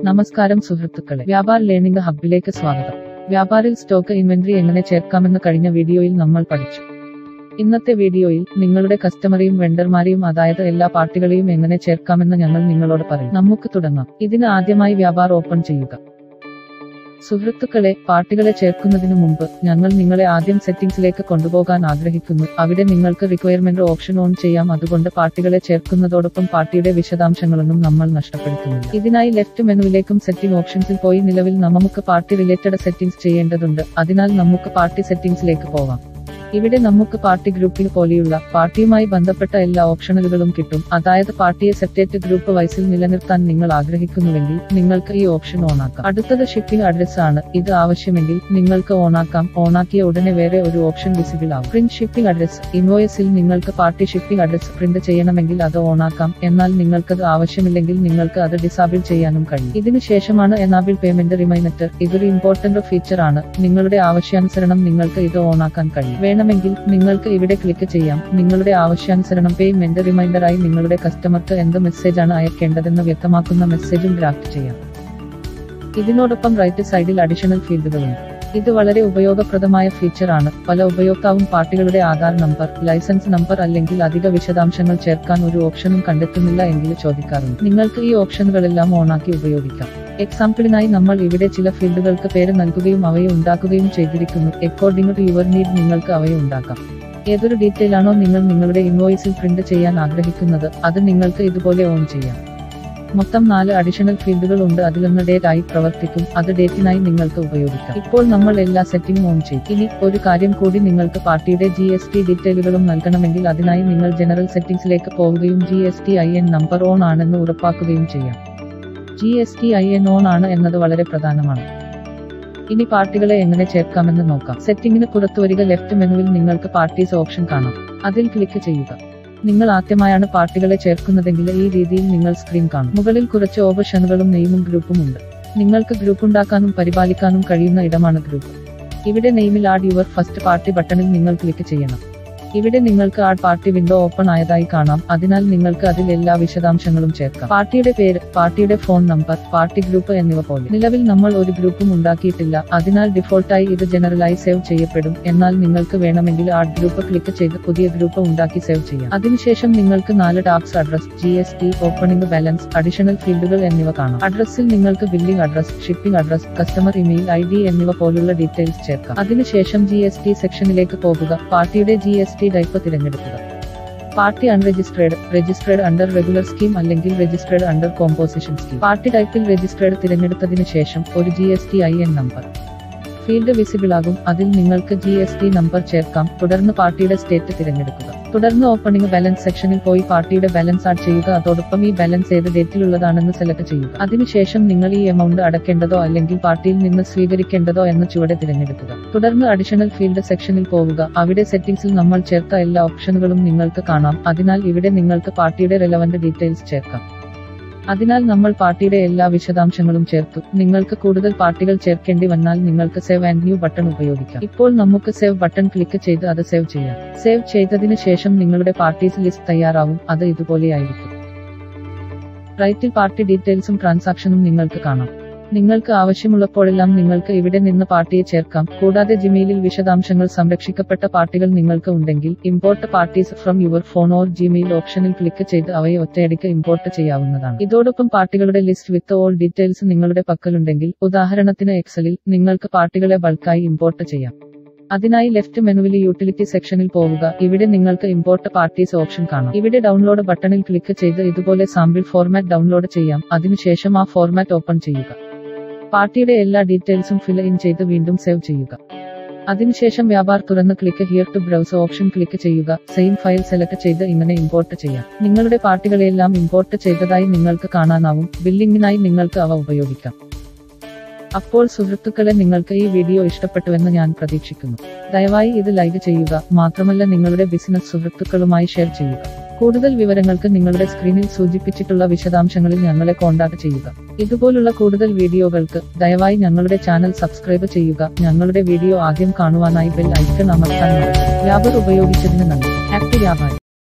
നമസ്കാരം സുഹൃത്തുക്കളെ വ്യാപാർ ലേണിംഗ് ഹബിലേക്ക് സ്വാഗതം വ്യാപാരിൽ സ്റ്റോക്ക് ഇൻവെന്ററി എങ്ങനെ ചേർക്കാമെന്ന് കഴിഞ്ഞ വീഡിയോയിൽ നമ്മൾ പഠിച്ചു ഇന്നത്തെ വീഡിയോയിൽ നിങ്ങളുടെ കസ്റ്റമറെയും വെണ്ടർമാരെയും അതായത് എല്ലാ പാർട്ടികളെയും എങ്ങനെ ചേർക്കാമെന്ന് ഞങ്ങൾ നിങ്ങളോട് പറയും നമുക്ക് തുടങ്ങാം ഇതിന് ആദ്യമായി വ്യാപാർ ഓപ്പൺ ചെയ്യുക സുഹൃത്തുക്കളെ പാർട്ടികളെ ചേർക്കുന്നതിനു മുമ്പ് ഞങ്ങൾ നിങ്ങളെ ആദ്യം സെറ്റിംഗ്സിലേക്ക് കൊണ്ടുപോകാൻ ആഗ്രഹിക്കുന്നു അവിടെ നിങ്ങൾക്ക് റിക്വയർമെന്റ് ഓപ്ഷൻ ഓൺ ചെയ്യാം അതുകൊണ്ട് പാർട്ടികളെ ചേർക്കുന്നതോടൊപ്പം പാർട്ടിയുടെ വിശദാംശങ്ങളൊന്നും നമ്മൾ നഷ്ടപ്പെടുത്തുന്നില്ല ഇതിനായി ലെഫ്റ്റ് മെനുവിലേക്കും സെറ്റിംഗ് ഓപ്ഷൻസിൽ പോയി നിലവിൽ നമുക്ക് പാർട്ടി റിലേറ്റഡ് സെറ്റിംഗ്സ് ചെയ്യേണ്ടതുണ്ട് അതിനാൽ നമുക്ക് പാർട്ടി സെറ്റിംഗ്സിലേക്ക് പോവാം ഇവിടെ നമുക്ക് പാർട്ടി ഗ്രൂപ്പിൽ പോലെയുള്ള പാർട്ടിയുമായി ബന്ധപ്പെട്ട എല്ലാ ഓപ്ഷനുകളും കിട്ടും അതായത് പാർട്ടിയെ സെപ്പറേറ്റ് ഗ്രൂപ്പ് വൈസിൽ നിലനിർത്താൻ നിങ്ങൾ ആഗ്രഹിക്കുന്നുവെങ്കിൽ നിങ്ങൾക്ക് ഈ ഓപ്ഷൻ ഓണാക്കാം അടുത്തത് ഷിപ്പിംഗ് അഡ്രസ് ആണ് ഇത് ആവശ്യമെങ്കിൽ നിങ്ങൾക്ക് ഓണാക്കാം ഓണാക്കിയ ഉടനെ വേറെ ഒരു ഓപ്ഷൻ വിസിബിൾ ആവും പ്രിന്റ് ഷിപ്പിംഗ് അഡ്രസ് ഇൻവോയ്സിൽ നിങ്ങൾക്ക് പാർട്ടി ഷിപ്പിംഗ് അഡ്രസ് പ്രിന്റ് ചെയ്യണമെങ്കിൽ അത് ഓണാക്കാം എന്നാൽ നിങ്ങൾക്കത് ആവശ്യമില്ലെങ്കിൽ നിങ്ങൾക്ക് അത് ഡിസാബിൾ ചെയ്യാനും കഴിയും ഇതിനു ശേഷമാണ് എനാബിൾ പേയ്മെന്റ് റിമൈനർ ഇതൊരു ഇമ്പോർട്ടന്റ് ഫീച്ചർ ആണ് നിങ്ങളുടെ ആവശ്യാനുസരണം നിങ്ങൾക്ക് ഇത് ഓണാക്കാൻ കഴിയും വേണമെങ്കിൽ നിങ്ങൾക്ക് ഇവിടെ ക്ലിക്ക് ചെയ്യാം നിങ്ങളുടെ ആവശ്യാനുസരണം പേയ്മെന്റ് റിമൈൻഡറായി നിങ്ങളുടെ കസ്റ്റമർക്ക് എന്ത് മെസ്സേജാണ് അയക്കേണ്ടതെന്ന് വ്യക്തമാക്കുന്ന മെസ്സേജും ഡ്രാഫ്റ്റ് ചെയ്യാം ഇതിനോടൊപ്പം റൈറ്റ് സൈഡിൽ അഡീഷണൽ ഫീൽഡുകളുണ്ട് ഇത് വളരെ ഉപയോഗപ്രദമായ ഫീച്ചർ ആണ് പല ഉപയോക്താവും പാർട്ടികളുടെ ആധാർ നമ്പർ ലൈസൻസ് നമ്പർ അല്ലെങ്കിൽ അധിക വിശദാംശങ്ങൾ ചേർക്കാൻ ഒരു ഓപ്ഷനും കണ്ടെത്തുന്നില്ല എങ്കിൽ ചോദിക്കാറുണ്ട് നിങ്ങൾക്ക് ഈ ഓപ്ഷനുകളെല്ലാം ഓണാക്കി ഉപയോഗിക്കാം എക്സാമ്പിളിനായി നമ്മൾ ഇവിടെ ചില ഫീൽഡുകൾക്ക് പേര് നൽകുകയും അവയെ ഉണ്ടാക്കുകയും ചെയ്തിരിക്കുന്നു അക്കോർഡിംഗ് ടു യുവർ നീഡ് നിങ്ങൾക്ക് അവയെ ഉണ്ടാക്കാം ഏതൊരു ഡീറ്റെയിൽ ആണോ നിങ്ങൾ നിങ്ങളുടെ ഇൻവോയ്സിൽ പ്രിന്റ് ചെയ്യാൻ ആഗ്രഹിക്കുന്നത് അത് നിങ്ങൾക്ക് ഇതുപോലെ ഓൺ ചെയ്യാം മൊത്തം നാല് അഡീഷണൽ ഫീൽഡുകൾ ഉണ്ട് അതിലൊന്ന് ഡേറ്റ് ആയി പ്രവർത്തിക്കും അത് ഡേറ്റിനായി നിങ്ങൾക്ക് ഉപയോഗിക്കാം ഇപ്പോൾ നമ്മൾ എല്ലാ സെറ്റിംഗും ഓൺ ചെയ്യും ഇനി ഒരു കാര്യം കൂടി നിങ്ങൾക്ക് പാർട്ടിയുടെ ജി എസ് ടി ഡീറ്റെയിലുകളും നൽകണമെങ്കിൽ അതിനായി നിങ്ങൾ ജനറൽ സെറ്റിംഗ്സിലേക്ക് പോവുകയും G S T I N number on ആണെന്ന് ഉറപ്പാക്കുകയും ചെയ്യാം G S T I N on ആണ് എന്നത് വളരെ പ്രധാനമാണ് ഇനി പാർട്ടികളെ എങ്ങനെ ചേർക്കാമെന്ന് നോക്കാം സെറ്റിംഗിന് പുറത്തുവരിക ലെഫ്റ്റ് മെനുവിൽ നിങ്ങൾക്ക് പാർട്ടീസ് ഓപ്ഷൻ കാണാം അതിൽ ക്ലിക്ക് ചെയ്യുക നിങ്ങൾ ആദ്യമായാണ് പാർട്ടികളെ ചേർക്കുന്നതെങ്കിൽ ഈ രീതിയിൽ നിങ്ങൾ സ്ക്രീൻ കാണും മുകളിൽ കുറച്ച് ഓപ്ഷനുകളും നെയിമും ഗ്രൂപ്പും ഉണ്ട് നിങ്ങൾക്ക് ഗ്രൂപ്പ് ഉണ്ടാക്കാനും പരിപാലിക്കാനും കഴിയുന്ന ഇടമാണ് ഗ്രൂപ്പ് ഇവിടെ നെയിമിൽ ആഡ് യുവർ ഫസ്റ്റ് പാർട്ടി ബട്ടണിൽ നിങ്ങൾ ക്ലിക്ക് ചെയ്യണം ഇവിടെ നിങ്ങൾക്ക് ആഡ് പാർട്ടി വിൻഡോ ഓപ്പൺ ആയതായി കാണാം അതിനാൽ നിങ്ങൾക്ക് അതിൽ എല്ലാ വിശദാംശങ്ങളും ചേർക്കാം പാർട്ടിയുടെ പേര് പാർട്ടിയുടെ ഫോൺ നമ്പർ പാർട്ടി ഗ്രൂപ്പ് എന്നിവ പോലെ നിലവിൽ നമ്മൾ ഒരു ഗ്രൂപ്പും ഉണ്ടാക്കിയിട്ടില്ല അതിനാൽ ഡിഫോൾട്ടായി ഇത് ജനറലായി സേവ് ചെയ്യപ്പെടും എന്നാൽ നിങ്ങൾക്ക് വേണമെങ്കിൽ ആഡ് ഗ്രൂപ്പ് ക്ലിക്ക് ചെയ്ത് പുതിയ ഗ്രൂപ്പ് ഉണ്ടാക്കി സേവ് ചെയ്യാം അതിനുശേഷം നിങ്ങൾക്ക് നാല് tabs address G S T opening balance additional ഫീൽഡുകൾ എന്നിവ കാണാം അഡ്രസ്സിൽ നിങ്ങൾക്ക് billing address shipping address customer email I D എന്നിവ പോലുള്ള ഡീറ്റെയിൽസ് ചേർക്കാം അതിനുശേഷം ജി എസ് ടി സെക്ഷനിലേക്ക് പോകുക പാർട്ടിയുടെ ജി എസ് ടി ടൈപ്പ് തിരഞ്ഞെടുക്കുക party unregistered registered under regular scheme അല്ലെങ്കിൽ registered under composition scheme party ടൈപ്പിൽ രജിസ്ട്രേഡ് തിരഞ്ഞെടുത്തതിന് ശേഷം ഒരു G S T I N number field visible ആകും അതിൽ നിങ്ങൾക്ക് ജി എസ് ടി നമ്പർ ചേർക്കാം തുടർന്ന് പാർട്ടിയുടെ സ്റ്റേറ്റ് തിരഞ്ഞെടുക്കുക തുടർന്ന് ഓപ്പണിംഗ് ബാലൻസ് സെക്ഷനിൽ പോയി പാർട്ടിയുടെ ബാലൻസ് ആഡ് ചെയ്യുക അതോടൊപ്പം ഈ ബാലൻസ് ഏത് ഡേറ്റിലുള്ളതാണെന്ന് സെലക്ട് ചെയ്യുക അതിനുശേഷം നിങ്ങൾ ഈ എമൗണ്ട് അടയ്ക്കേണ്ടതോ അല്ലെങ്കിൽ പാർട്ടിയിൽ നിന്ന് സ്വീകരിക്കേണ്ടതോ എന്ന ചുവടെ തിരഞ്ഞെടുക്കുക തുടർന്ന് അഡീഷണൽ ഫീൽഡ് സെക്ഷനിൽ പോവുക അവിടെ സെറ്റിംഗ്സിൽ നമ്മൾ ചേർത്ത എല്ലാ ഓപ്ഷനുകളും നിങ്ങൾക്ക് കാണാം അതിനാൽ ഇവിടെ നിങ്ങൾക്ക് പാർട്ടിയുടെ റെലവന്റ് ഡീറ്റെയിൽസ് ചേർക്കാം അതിനാൽ നമ്മൾ പാർട്ടിയുടെ എല്ലാ വിശദാംശങ്ങളും ചേർത്തു നിങ്ങൾക്ക് കൂടുതൽ പാർട്ടികൾ ചേർക്കേണ്ടി വന്നാൽ നിങ്ങൾക്ക് സേവ് ആൻഡ് ന്യൂ ബട്ടൺ ഉപയോഗിക്കാം ഇപ്പോൾ നമുക്ക് സേവ് ബട്ടൺ ക്ലിക്ക് ചെയ്ത് അത് സേവ് ചെയ്യാം സേവ് ചെയ്തതിന് ശേഷം നിങ്ങളുടെ പാർട്ടീസ് ലിസ്റ്റ് തയ്യാറാവും അത് ഇതുപോലെയായിരിക്കും റൈറ്റിൽ പാർട്ടി ഡീറ്റെയിൽസും ട്രാൻസാക്ഷനും നിങ്ങൾക്ക് കാണാം നിങ്ങൾക്ക് ആവശ്യമുള്ളപ്പോഴെല്ലാം നിങ്ങൾക്ക് ഇവിടെ നിന്ന് പാർട്ടിയെ ചേർക്കാം കൂടാതെ ജിമെയിലിൽ വിശദാംശങ്ങൾ സംരക്ഷിക്കപ്പെട്ട പാർട്ടികൾ നിങ്ങൾക്ക് ഉണ്ടെങ്കിൽ import parties from your phone or Gmail ഓപ്ഷനിൽ ക്ലിക്ക് ചെയ്ത് അവയെ ഒറ്റയടിക്ക് ഇമ്പോർട്ട് ചെയ്യാവുന്നതാണ് ഇതോടൊപ്പം പാർട്ടികളുടെ ലിസ്റ്റ് വിത്ത് ഓൾ ഡീറ്റെയിൽസ് നിങ്ങളുടെ പക്കലുണ്ടെങ്കിൽ ഉദാഹരണത്തിന് എക്സലിൽ നിങ്ങൾക്ക് പാർട്ടികളെ ബൾക്കായി ഇമ്പോർട്ട് ചെയ്യാം അതിനായി ലെഫ്റ്റ് മെനുവിൽ യൂട്ടിലിറ്റി സെക്ഷനിൽ പോവുക ഇവിടെ നിങ്ങൾക്ക് ഇമ്പോർട്ട് പാർട്ടീസ് ഓപ്ഷൻ കാണാം ഇവിടെ ഡൗൺലോഡ് ബട്ടണിൽ ക്ലിക്ക് ചെയ്ത് ഇതുപോലെ സാമ്പിൾ ഫോർമാറ്റ് ഡൗൺലോഡ് ചെയ്യാം അതിനുശേഷം ആ ഫോർമാറ്റ് ഓപ്പൺ ചെയ്യുക പാർട്ടിയുടെ എല്ലാ ഡീറ്റെയിൽസും ഫിൽ ഇൻ ചെയ്ത് വീണ്ടും സേവ് ചെയ്യുക അതിനുശേഷം വ്യാപാർ തുറന്ന് click here to browse option click ചെയ്യുക സെയിം ഫയൽ സെലക്ട് ചെയ്ത് ഇങ്ങനെ ഇമ്പോർട്ട് ചെയ്യാം നിങ്ങളുടെ പാർട്ടികളെല്ലാം ഇമ്പോർട്ട് ചെയ്തതായി നിങ്ങൾക്ക് കാണാനാവും ബില്ലിംഗിനായി നിങ്ങൾക്ക് അവ ഉപയോഗിക്കാം അപ്പോൾ സുഹൃത്തുക്കളെ നിങ്ങൾക്ക് ഈ വീഡിയോ ഇഷ്ടപ്പെട്ടുവെന്ന് ഞാൻ പ്രതീക്ഷിക്കുന്നു ദയവായി ഇത് ലൈക്ക് ചെയ്യുക മാത്രമല്ല നിങ്ങളുടെ ബിസിനസ് സുഹൃത്തുക്കളുമായി ഷെയർ ചെയ്യുക കൂടുതൽ വിവരങ്ങൾക്ക് നിങ്ങളുടെ സ്ക്രീനിൽ സൂചിപ്പിച്ചിട്ടുള്ള വിശദാംശങ്ങളിൽ ഞങ്ങളെ കോൺടാക്ട് ചെയ്യുക ഇതുപോലുള്ള കൂടുതൽ വീഡിയോകൾക്ക് ദയവായി ഞങ്ങളുടെ ചാനൽ സബ്സ്ക്രൈബ് ചെയ്യുക ഞങ്ങളുടെ വീഡിയോ ആദ്യം കാണുവാനായി ബെൽ ഐക്കൺ അമർത്താൻ മറക്കരുത്. വ്യാപാർ ഉപയോഗിച്ചതിന് നന്ദി ഹാപ്പി വ്യാപാരം